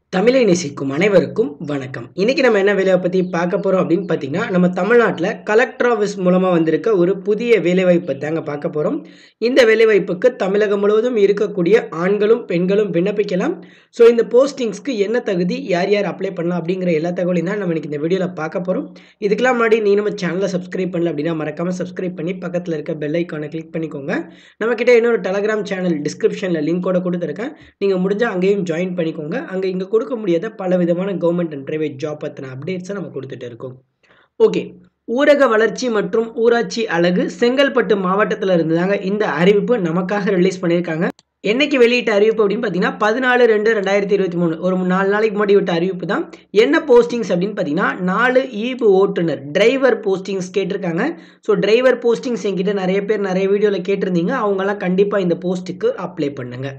தமிழை நேசிக்கும் அனைவருக்கும் வணக்கம் இன்னைக்கு நம்ம என்ன வேலையை பற்றி பார்க்க போகிறோம் அப்படின்னு பார்த்தீங்கன்னா நம்ம தமிழ்நாட்டில் கலெக்டர் ஆஃபீஸ் மூலமாக வந்திருக்க ஒரு புதிய வேலைவாய்ப்பை தாங்க பார்க்க போகிறோம் இந்த வேலைவாய்ப்புக்கு தமிழகம் முழுவதும் இருக்கக்கூடிய ஆண்களும் பெண்களும் விண்ணப்பிக்கலாம் ஸோ இந்த போஸ்டிங்ஸ்க்கு என்ன தகுதி யார் யார் அப்ளை பண்ணலாம் அப்படிங்கிற எல்லா தகவலையும் தான் நம்ம இன்னைக்கு இந்த வீடியோவில் பார்க்க போகிறோம் இதுக்கெல்லாம் முன்னாடி நீ நம்ம சேனலை சப்ஸ்கிரைப் பண்ணல அப்படின்னா மறக்காமல் சப்ஸ்கிரைப் பண்ணி பக்கத்தில் இருக்க பெல் ஐக்கானை கிளிக் பண்ணிக்கோங்க நம்மக்கிட்ட இன்னொரு டெலகிராம் சேனல் டிஸ்கிரிப்ஷனில் லிங்கோட கொடுத்துருக்கேன் நீங்கள் முடிஞ்சால் அங்கேயும் ஜாயின் பண்ணிக்கோங்க அங்கே இங்கே கொடுக்க முடியாத பல விதமான கவர்மெண்ட் அண்ட் ப்ரைவேட் ஜாப் பற்றின அப்டேட்ஸை நம்ம கொடுத்துட்டு இருக்கோம் ஓகே ஊரக வளர்ச்சி மற்றும் ஊராட்சி அழகு செங்கல்பட்டு மாவட்டத்தில் இருந்துதாங்க இந்த அறிவிப்பு நமக்காக ரிலீஸ் பண்ணியிருக்காங்க என்னைக்கு வெளியிட்ட அறிவிப்பு அப்படின்னு பார்த்தீங்கன்னா பதினாலு ரெண்டு ரெண்டாயிரத்தி இருபத்தி மூணு ஒரு நாலு நாளைக்கு முன்னாடி விட்ட அறிவிப்பு தான் என்ன போஸ்டிங்ஸ் அப்படின்னு பார்த்தீங்கன்னா நாலு ஈபு ஓட்டுநர் டிரைவர் போஸ்டிங்ஸ் கேட்டிருக்காங்க ஸோ டிரைவர் போஸ்டிங்ஸ் என்கிட்ட நிறைய பேர் நிறைய வீடியோவில் கேட்டிருந்தீங்க அவங்கெல்லாம் கண்டிப்பாக இந்த போஸ்ட்டுக்கு அப்ளை பண்ணுங்கள்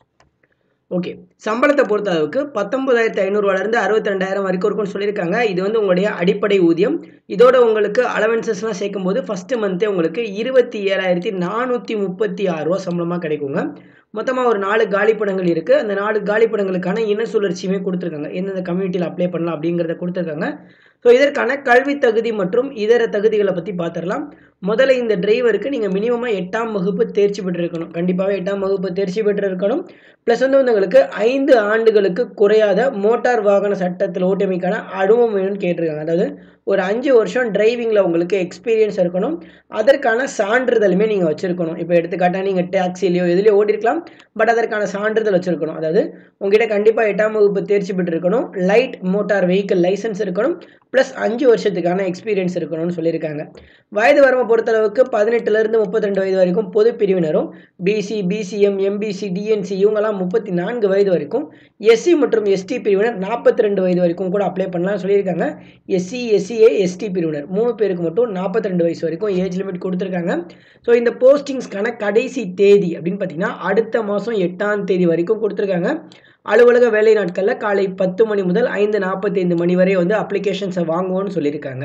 ஓகே சம்பளத்தை பொறுத்த அளவுக்கு பத்தொன்பதாயிரத்தி ஐநூறுவாலேருந்து அறுபத்தி ரெண்டாயிரம் வரைக்கும் இருக்கும்னு சொல்லியிருக்காங்க இது வந்து உங்களுடைய அடிப்படை ஊதியம் இதோட உங்களுக்கு அலவன்சஸ்லாம் சேர்க்கும் போது ஃபஸ்ட்டு மந்த்தே உங்களுக்கு இருபத்தி ஏழாயிரத்தி நானூற்றி முப்பத்தி ஆறு ரூபா சம்பளமாக கிடைக்குங்க மொத்தமாக ஒரு நாலு காலிப்படங்கள் இருக்குது அந்த நாலு காலிப்படங்களுக்கான இன சுழற்சியுமே கொடுத்துருக்காங்க எந்தெந்த கம்யூனிட்டியில் அப்ளை பண்ணலாம் அப்படிங்கிறத கொடுத்துருக்காங்க ஸோ இதற்கான கல்வி தகுதி மற்றும் இதர தகுதிகளை பற்றி பார்த்துடலாம் முதல்ல இந்த டிரைவருக்கு நீங்கள் மினிமமாக எட்டாம் வகுப்பு தேர்ச்சி பெற்றிருக்கணும் கண்டிப்பாகவே எட்டாம் வகுப்பு தேர்ச்சி பெற்றிருக்கணும் ப்ளஸ் வந்து உங்களுக்கு ஐந்து ஆண்டுகளுக்கு குறையாத மோட்டார் வாகன சட்டத்தில் ஓட்டுமைக்கான அனுபவம் வேணும்னு கேட்டிருக்காங்க அதாவது ஒரு அஞ்சு வருஷம் டிரைவிங்கில் உங்களுக்கு எக்ஸ்பீரியன்ஸ் இருக்கணும் அதற்கான சான்றிதழுமே நீங்கள் வச்சுருக்கணும் இப்போ எடுத்துக்காட்டாக நீங்கள் டாக்ஸிலையோ எதுலையோ ஓடிருக்கலாம் பட் அதற்கான சான்றிதழ் வச்சுருக்கணும் அதாவது உங்ககிட்ட கண்டிப்பாக எட்டாம் வகுப்பு தேர்ச்சி பெற்றிருக்கணும் லைட் மோட்டார் வெஹிக்கிள் லைசன்ஸ் இருக்கணும் ப்ளஸ் அஞ்சு வருஷத்துக்கான எக்ஸ்பீரியன்ஸ் இருக்கணும்னு சொல்லியிருக்காங்க வயது வரம்பை பொறுத்தளவுக்கு பதினெட்டுலேருந்து முப்பத்தி ரெண்டு வயது வரைக்கும் பொது பிரிவினரும் பிசி பிசிஎம் எம்பிசி டிஎன்சி இவங்கெல்லாம் முப்பத்தி நான்கு வயது வரைக்கும் எஸ்சி மற்றும் எஸ்டி பிரிவினர் நாற்பத்தி ரெண்டு வயது வரைக்கும் கூட அப்ளை பண்ணலாம் சொல்லியிருக்காங்க எஸ்சி எஸ்சிஏ எஸ்டி பிரிவினர் மூணு பேருக்கு மட்டும் நாற்பத்தி ரெண்டு வயசு வரைக்கும் ஏஜ் லிமிட் கொடுத்துருக்காங்க ஸோ இந்த போஸ்டிங்ஸ்க்கான கடைசி தேதி அப்படின்னு பார்த்தீங்கன்னா அடுத்த மாதம் எட்டாம் தேதி வரைக்கும் கொடுத்துருக்காங்க அலுவலக வேலை நாட்களில் காலை பத்து மணி முதல் ஐந்து நாற்பத்தைந்து மணி வரை வந்து அப்ளிகேஷன்ஸை வாங்குவோன்னு சொல்லியிருக்காங்க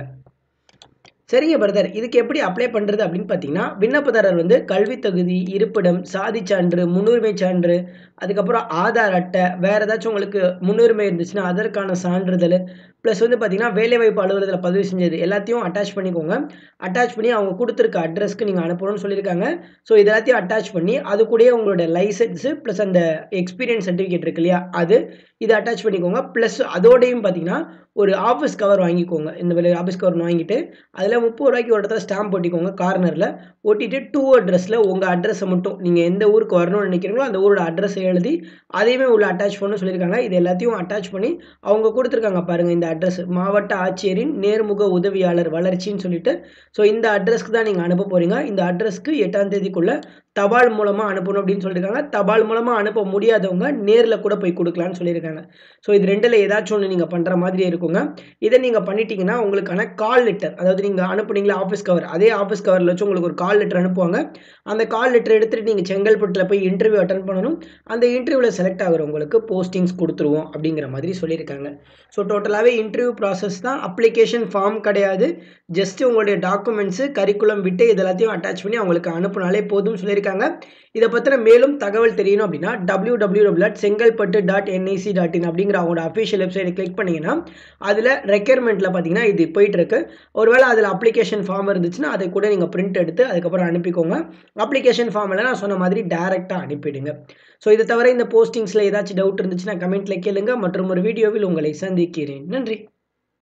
சரிங்க பிரதர் இதுக்கு எப்படி அப்ளை பண்ணுறது அப்படின்னு பார்த்தீங்கன்னா விண்ணப்பதாரர் வந்து கல்வி தகுதி இருப்பிடம் சாதி சான்று முன்னுரிமை சான்று அதுக்கப்புறம் ஆதார் அட்டை வேறு ஏதாச்சும் உங்களுக்கு முன்னுரிமை இருந்துச்சுன்னா அதற்கான சான்றிதழ் ப்ளஸ் வந்து பார்த்தீங்கன்னா வேலைவாய்ப்பு அலுவலகத்தில் பதிவு செஞ்சது எல்லாத்தையும் அட்டாச் பண்ணிக்கோங்க அட்டாச் பண்ணி அவங்க கொடுத்துருக்க அட்ரஸ்க்கு நீங்கள் அனுப்பணும்னு சொல்லியிருக்காங்க ஸோ இது எல்லாத்தையும் அட்டாச் பண்ணி அது கூடயே உங்களோட லைசன்ஸு ப்ளஸ் அந்த எக்ஸ்பீரியன்ஸ் சர்டிஃபிகேட் இருக்கு இல்லையா அது இதை அட்டாச் பண்ணிக்கோங்க ப்ளஸ் அதோடையும் பார்த்தீங்கன்னா ஒரு ஆஃபீஸ் கவர் வாங்கிக்கோங்க இந்த வேலை ஆஃபீஸ் கவர் வாங்கிட்டு அதில் முப்பது ரூபாய்க்கு ஒரு இடத்துல ஸ்டாம்ப் ஒட்டிக்கோங்க கார்னரில் ஒட்டிட்டு டூ அட்ரஸில் உங்கள் அட்ரஸை மட்டும் நீங்கள் எந்த ஊருக்கு வரணும்னு நினைக்கிறீங்களோ அந்த ஊரோட அட்ரஸை எழுதி அதையுமே உள்ள அட்டாச் பண்ண சொல்லியிருக்காங்க இது எல்லாத்தையும் அட்டாச் பண்ணி அவங்க கொடுத்துருக்காங்க பாருங்கள் இந்த அட்ரஸ் மாவட்ட ஆட்சியரின் நேர்முக உதவியாளர் வளர்ச்சின்னு சொல்லிட்டு ஸோ இந்த அட்ரஸ்க்கு தான் நீங்கள் அனுப்ப போகிறீங்க இந்த அட்ரஸ்க்கு எட்டாம் தேதிக்குள்ளே தபால் மூலமாக அனுப்பணும் அப்படின்னு சொல்லியிருக்காங்க தபால் மூலமாக அனுப்ப முடியாதவங்க நேரில் கூட போய் கொடுக்கலான்னு சொல்லியிருக்காங்க ஸோ இது ரெண்டில் ஏதாச்சும் ஒன்று நீங்கள் பண்ணுற மாதிரி இருக்குங்க இதை நீங்கள் பண்ணிட்டீங்கன்னா உங்களுக்கான கால் லெட்டர் அதாவது நீங்கள் அனுப்புனீங்களா ஆஃபீஸ் கவர் அதே ஆஃபீஸ் கவரில் வச்சு உங்களுக்கு ஒரு கால் லெட்டர் அனுப்புவாங்க அந்த கால் லெட்டர் எடுத்துகிட்டு நீங்கள் செங்கல்பட்டில் போய் இன்டர்வியூ அட்டன் பண்ணணும் அந்த இன்டர்வியூவில் செலக்ட் ஆகிறவங்களுக்கு போஸ்டிங்ஸ் கொடுத்துருவோம் அப்படிங்கிற மாதிரி சொல்லியிருக்காங்க ஸோ டோட்டலாகவே இன்டர்வியூ ப்ராசஸ் தான் அப்ளிகேஷன் ஃபார்ம் கிடையாது ஜஸ்ட் உங்களுடைய டாக்குமெண்ட்ஸு கரிக்குலம் விட்டு இது எல்லாத்தையும் அட்டாச் பண்ணி அவங்களுக்கு அனுப்புனாலே போதும் சொல்லியிருக்காங்க இதை பற்றின மேலும் தகவல் தெரியணும் அப்படின்னா W W W dot Chengalpattu dot NIC dot in அப்படிங்கிற அவங்களோட அஃபிஷியல் வெப்சைட்டை கிளிக் பண்ணிங்கன்னா அதில் ரெக்யர்மெண்ட்டில் பார்த்தீங்கன்னா இது போயிட்டுருக்கு ஒருவேளை அதில் அப்ளிகேஷன் ஃபார்ம் இருந்துச்சுன்னா அதை கூட நீங்கள் பிரிண்ட் எடுத்து அதுக்கப்புறம் அனுப்பிக்கோங்க அப்ளிகேஷன் ஃபார்ம் எல்லாம் நான் சொன்ன மாதிரி டேரெக்டாக அனுப்பிடுங்க ஸோ இது தவிர இந்த போஸ்டிங்ஸில் ஏதாச்சும் டவுட் இருந்துச்சுன்னா கமெண்ட்டில் கேளுங்க மற்றும் ஒரு வீடியோவில் உங்களை சந்திக்கிறேன் நன்றி